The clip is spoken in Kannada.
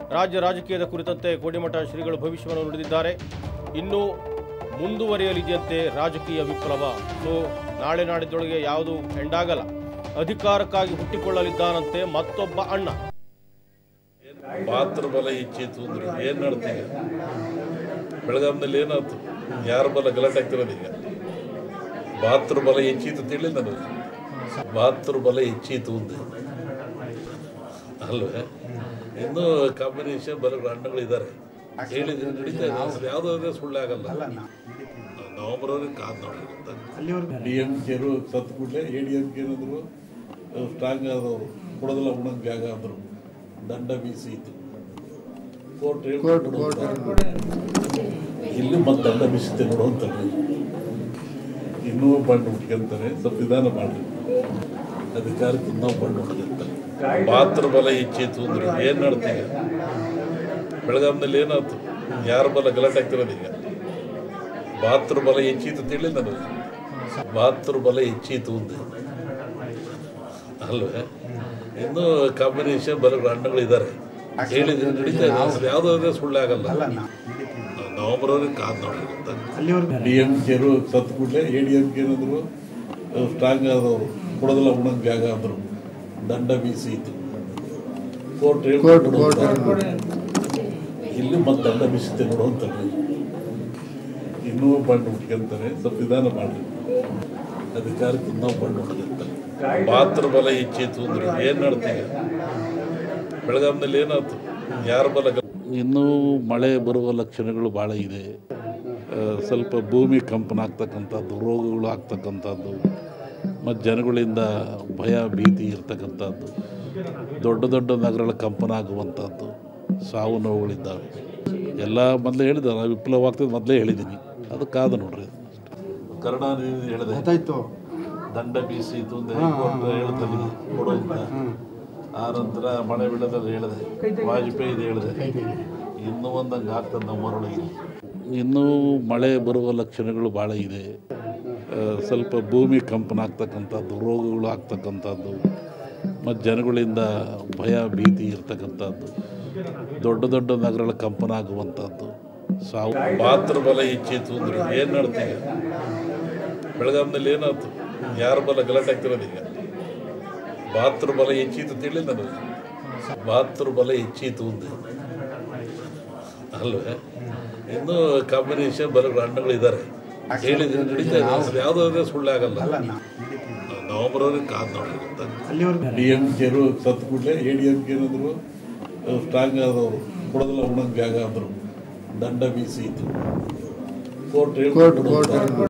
ರಾಜ್ಯ ರಾಜಕೀಯದ ಕುರಿತಂತೆ ಕೋಡಿಮಠ ಶ್ರೀಗಳು ಭವಿಷ್ಯವನ್ನು ನುಡಿದಿದ್ದಾರೆ ಇನ್ನು ಮುಂದುವರಿಯಲಿದೆಯಂತೆ ರಾಜಕೀಯ ವಿಪ್ಲವ ಸೊ ನಾಳೆ ನಾಡಿದ್ದೊಳಗೆ ಯಾವುದು ಎಂಡಾಗಲ್ಲ ಅಧಿಕಾರಕ್ಕಾಗಿ ಹುಟ್ಟಿಕೊಳ್ಳಲಿದ್ದಾನಂತೆ ಮತ್ತೊಬ್ಬ ಅಣ್ಣ ಪಾತ್ರ ಬಲ ಹೆಚ್ಚಿತ್ತು ಅಂದ್ರೆ ಏನು ನಡ್ತೀಗ ಬೆಳಗಾಂನಲ್ಲಿ ಏನಾಯ್ತು ಯಾರ ಬಲ ಗಲಾಟೆ ಆಗ್ತಿರೋದು ಈಗ ಬಾತ್ರ ಬಲ ಹೆಚ್ಚಿತ್ತು ತಿಳಿ ನನಗೆ ಬಾತ್ರ ಬಲ ಹೆಚ್ಚಿತ್ತು ಅಂದೆ ಅಲ್ವೇ ಇನ್ನೂ ಕಾಂಬಿನೇಷನ್ ಬಲಗಳು ಅಣ್ಣಗಳಿದ್ದಾರೆ ಹೇಳಿದ್ರೆ ನಡೀತಾ ಇದೆ ಅಸಲು ಯಾವುದಾದ್ರೆ ಸುಳ್ಳು ಆಗಲ್ಲ ನವಂಬರ್ವರೆಗೆ ಕಾದು ನೋಡಿರುತ್ತೆ ಡಿ ಎಂ ಕೆರು ಸತ್ ಕೂಡಲೇ ಎ ಡಿ ಎಂ ಕೆ ಅಂದರು ಸ್ಟ್ರಾಂಗ್ ಆದವರು ಕೊಡೋದಿಲ್ಲ ಉಣಂಗ್ ಜಾಗ ಅಂದರು ದಂಡ ಬೀಸಿ ಇತ್ತು ಕೋರ್ಟ್ ಇಲ್ಲಿ ಮತ್ತೆ ದಂಡ ಬೀಸುತ್ತೆ ನೋಡು ಅಂತಾರೆ ಇನ್ನೂ ಬಣ್ಣ ಹುಡ್ಕೊಂತಾರೆ ಸ್ವಲ್ಪ ನಿಧಾನ ಮಾಡ್ರಿ ಅಧಿಕಾರಕ್ಕೆ ಇನ್ನೂ ಬಣ್ಣ ಹುಡುಗಿರ್ತಾರೆ ಪಾತ್ರ ಬಲ ಹೆಚ್ಚಿತ್ತು ಅಂದ್ರೆ ಏನು ನಡ್ತೀಗ ಬೆಳಗಾಂನಲ್ಲಿ ಏನಾಯ್ತು ಯಾರ ಬಲ ಗಲಾಟೆ ಆಗ್ತಿರೋದು ಈಗ ಬಾತ್ರ ಬಲ ಹೆಚ್ಚಿತ್ತು ತಿಳಿ ನನಗೆ ಬಾತ್ರ ಬಲ ಹೆಚ್ಚಿತ್ತು ಅಂದೆ ಅಲ್ವೇ ಇನ್ನೂ ಕಾಂಬಿನೇಷನ್ ಬಲಗಳು ಅಣ್ಣಗಳಿದ್ದಾರೆ ಹೇಳಿದ್ರೆ ನಡೀತಾ ಇದೆ ಅಸಲು ಯಾವುದಾದ್ರೆ ಸುಳ್ಳು ಆಗಲ್ಲ ನವಂಬರ್ವರೆಗೆ ಕಾದು ನೋಡಿರುತ್ತೆ ಡಿ ಎಂ ಕೆರು ಸತ್ ಕೂಡಲೇ ಎ ಡಿ ಎಂ ಕೆ ಅಂದರು ಸ್ಟ್ರಾಂಗ್ ಆದವರು ಕೊಡೋದಿಲ್ಲ ಉಣಂಗ್ ಜಾಗ ಅಂದರು ದಂಡ ಬೀಸಿ ಇತ್ತು ಕೋರ್ಟ್ ಇಲ್ಲಿ ಮತ್ತೆ ದಂಡ ಬೀಸುತ್ತೆ ನೋಡು ಅಂತಾರೆ ಇನ್ನೂ ಬಣ್ಣ ಹುಡ್ಕೊಂತಾರೆ ಸ್ವಲ್ಪ ನಿಧಾನ ಮಾಡ್ರಿ ಅಧಿಕಾರಕ್ಕೆ ಇನ್ನೂ ಬಣ್ಣ ಹುಡುಗಿರ್ತಾರೆ ಪಾತ್ರ ಬಲ ಹೆಚ್ಚಿತ್ತು ಅಂದ್ರೆ ಏನು ನಡ್ತೀಗ ಬೆಳಗಾಂನಲ್ಲಿ ಏನಾಯ್ತು ಯಾರ ಬಲ ಗ- ಇನ್ನೂ ಮಳೆ ಬರುವ ಲಕ್ಷಣಗಳು ಭಾಳ ಇದೆ ಆ, ಸ್ವಲ್ಪ ಭೂಮಿ ಕಂಪನ ಆಗ್ತಕ್ಕಂಥದ್ದು ರೋಗಗಳು ಆಗ್ತಕ್ಕಂಥದ್ದು ಮತ್ತು ಜನಗಳಿಂದ ಭಯ ಭೀತಿ ಇರ್ತಕ್ಕಂಥದ್ದು ದೊಡ್ಡ ದೊಡ್ಡ ನಗರಗಳ ಕಂಪನ ಆಗುವಂಥದ್ದು ಸಾವು ನೋವುಗಳಿದ್ದಾವೆ ಎಲ್ಲ ಮೊದಲೇ ಹೇಳಿದೆ ನಾನು ವಿಪ್ಲವ ಆಗ್ತದೆ ಮೊದಲೇ ಹೇಳಿದ್ದೀನಿ ಅದು ಕಾದು ನೋಡ್ರಿ ಕರುಣಾನಿಧಿ ಹೇಳಿದೆ ಗೊತ್ತಾಯ್ತು ದಂಡ ಬೀಸಿತು ಅಂತ ಹೈಕೋರ್ಟ್ ಹೇಳ್ತಲ್ಲಿ ಕೊಡು ಅಂತ ಆ ನಂತರ ಮಳೆ ಬೀಳದಲ್ಲಿ ಹೇಳಿದೆ ವಾಜಪೇಯಿ ಹೇಳಿದೆ ಇನ್ನೂ ಒಂದಂಗೆ ಆಗ್ತದೆ ನಮ್ಮರೊಳಗೆ ಇನ್ನೂ ಮಳೆ ಬರುವ ಲಕ್ಷಣಗಳು ಭಾಳ ಇದೆ ಆ, ಸ್ವಲ್ಪ ಭೂಮಿ ಕಂಪನ ಆಗ್ತಕ್ಕಂಥದ್ದು ರೋಗಗಳು ಆಗ್ತಕ್ಕಂಥದ್ದು ಮತ್ತು ಜನಗಳಿಂದ ಭಯ ಭೀತಿ ಇರ್ತಕ್ಕಂಥದ್ದು ದೊಡ್ಡ ದೊಡ್ಡ ನಗರಗಳ ಕಂಪನ ಆಗುವಂಥದ್ದು ಸಾವು ಪಾತ್ರ ಬಲ ಹೆಚ್ಚಿತ್ತು ಅಂದ್ರೆ ಏನು ನಡ್ತೀಗ ಬೆಳಗಾಂನಲ್ಲಿ ಏನಾಯ್ತು ಯಾರ ಬಲ ಗಲಾಟೆ ಆಗ್ತಿರೋದು ಈಗ ಬಾತ್ರ ಬಲ ಹೆಚ್ಚಿತ್ತು ತಿಳಿ ನನಗೆ ಬಾತ್ರ ಬಲ ಹೆಚ್ಚಿತ್ತು ಅಂದೆ ಅಲ್ವೇ ಇನ್ನೂ ಕಾಂಬಿನೇಷನ್ ಬಲಗಳು ಅಣ್ಣಗಳಿದ್ದಾರೆ ಹೇಳಿದ್ರೆ ನಡೀತಾ ಇದೆ ಅಸಲು ಯಾವುದಾದ್ರೆ ಸುಳ್ಳು ಆಗಲ್ಲ ನವಂಬರ್ವರೆಗೆ ಕಾದು ನೋಡಿರುತ್ತೆ ಡಿ ಎಂ ಕೆರು ಸತ್ ಕೂಡಲೇ ಎ ಡಿ ಎಂ ಕೆ ಅಂದರು ಸ್ಟ್ರಾಂಗ್ ಆದವರು ಕೊಡೋದಿಲ್ಲ ಉಣಂಗ್ ಜಾಗ ಅಂದರು ದಂಡ ಬೀಸಿ ಇತ್ತು ಕೋರ್ಟ್